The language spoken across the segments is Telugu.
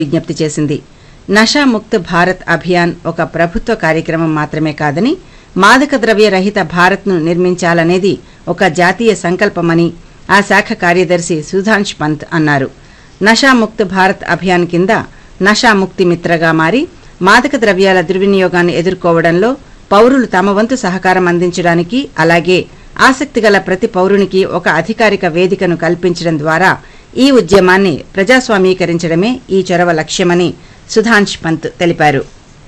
విజ్ఞప్తి చేసింది నషాముక్త్ భారత్ అభియాన్ ఒక ప్రభుత్వ కార్యక్రమం మాత్రమే కాదని మాదక ద్రవ్య రహిత భారత్ను నిర్మించాలనేది ఒక జాతీయ సంకల్పమని ఆ శాఖ కార్యదర్శి సుధాంష్ పంత్ అన్నారు నషాముక్త్ భారత్ అభియాన్ కింద నషాముక్తి మిత్రగా మారి మాదక ద్రవ్యాల దుర్వినియోగాన్ని ఎదుర్కోవడంలో పౌరులు తమ వంతు సహకారం అందించడానికి అలాగే ఆసక్తిగల ప్రతి పౌరునికి ఒక అధికారిక వేదికను కల్పించడం ద్వారా ఈ ఉద్యమాన్ని ప్రజాస్వామీకరించడమే ఈ చొరవ లక్ష్యమని సుధాంష్ పంత్ తెలిపారు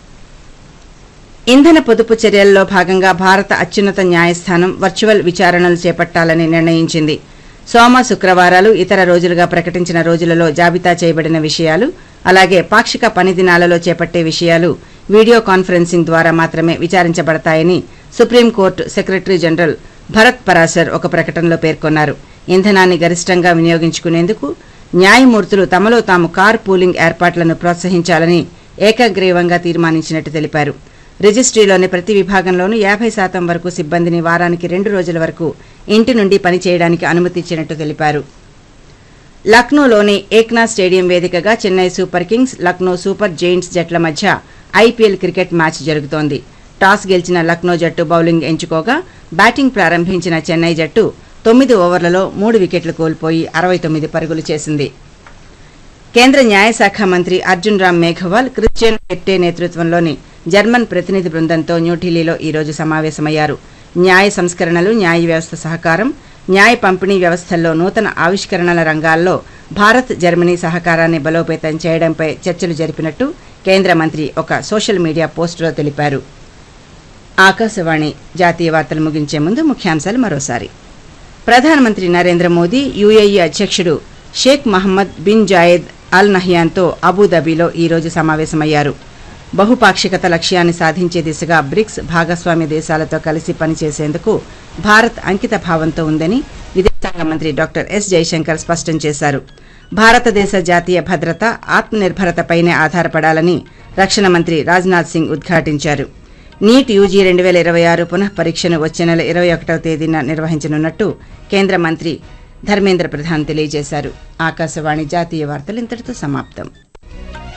ఇంధన పొదుపు చర్యల్లో భాగంగా భారత అత్యున్నత న్యాయస్థానం వర్చువల్ విచారణలు చేపట్టాలని నిర్ణయించింది సోమ శుక్రవారాలు ఇతర రోజులుగా ప్రకటించిన రోజులలో జాబితా చేయబడిన విషయాలు అలాగే పాక్షిక పని దినాలలో చేపట్టే విషయాలు వీడియో కాన్ఫరెన్సింగ్ ద్వారా మాత్రమే విచారించబడతాయని supreme court secretary general Bharat Parashar ఒక ప్రకటనలో పేర్కొన్నారు ఇంధనాన్ని గరిష్టంగా వినియోగించుకునేందుకు న్యాయమూర్తులు తమలో తాము కార్ పూలింగ్ ఏర్పాట్లను ప్రోత్సహించాలని ఏకగ్రీవంగా తీర్మానించినట్టు తెలిపారు రిజిస్ట్రీలోని ప్రతి విభాగంలోనూ యాభై శాతం వరకు సిబ్బందిని వారానికి రెండు రోజుల వరకు ఇంటి నుండి పనిచేయడానికి అనుమతిచ్చినట్టు తెలిపారు లక్నోలోని ఏక్నా స్టేడియం వేదికగా Chennai super kings Lucknow super giants జట్ల మధ్య ఐపీఎల్ క్రికెట్ మ్యాచ్ జరుగుతోంది టాస్ గెలిచిన లక్నో జట్టు బౌలింగ్ ఎంచుకోగా బ్యాటింగ్ ప్రారంభించిన చెన్నై జట్టు తొమ్మిది ఓవర్లలో మూడు వికెట్లు కోల్పోయి అరవై తొమ్మిది పరుగులు చేసింది కేంద్ర న్యాయశాఖ మంత్రి అర్జున్ రామ్ మేఘవాల్ క్రిస్టియన్ హెట్టే నేతృత్వంలోని జర్మన్ ప్రతినిధి బృందంతో న్యూఢిల్లీలో ఈ రోజు సమావేశమయ్యారు న్యాయ సంస్కరణలు న్యాయ వ్యవస్థ సహకారం న్యాయ పంపిణీ వ్యవస్థల్లో నూతన ఆవిష్కరణల రంగాల్లో భారత్ జర్మనీ సహకారాన్ని బలోపేతం చేయడంపై చర్చలు జరిపినట్టు కేంద్ర మంత్రి ఒక సోషల్ మీడియా పోస్టులో తెలిపారు ఆకాశవాణి జాతీయ వార్తలు ముగించే ముందు ముఖ్యాంశాలు మరోసారి ప్రధానమంత్రి నరేంద్ర మోదీ యుఏఈ అధ్యక్షుడు Sheikh Mohamed bin Zayed Al నహ్యాన్తో అబుదాబిలో ఈ రోజు సమావేశమయ్యారు బహుపాక్షికత లక్ష్యాన్ని సాధించే దిశగా బ్రిక్స్ భాగస్వామ్య దేశాలతో కలిసి పనిచేసేందుకు భారత్ అంకిత భావంతో ఉందని విదేశాంగ మంత్రి డాక్టర్ ఎస్ జైశంకర్ స్పష్టం చేశారు భారతదేశ జాతీయ భద్రత ఆత్మనిర్భరతపైనే ఆధారపడాలని రక్షణ మంత్రి రాజ్నాథ్ సింగ్ ఉద్ఘాటించారు నీట్ యూజీ రెండు వేల ఇరవై ఆరు పునః పరీక్షను వచ్చే నెల ఇరవై ఒకటవ తేదీన నిర్వహించనున్నట్టు కేంద్ర మంత్రి ధర్మేంద్ర ప్రధాన్ తెలియజేశారు ఆకాశవాణి జాతీయ వార్తలు ఇంతటితో సమాప్తం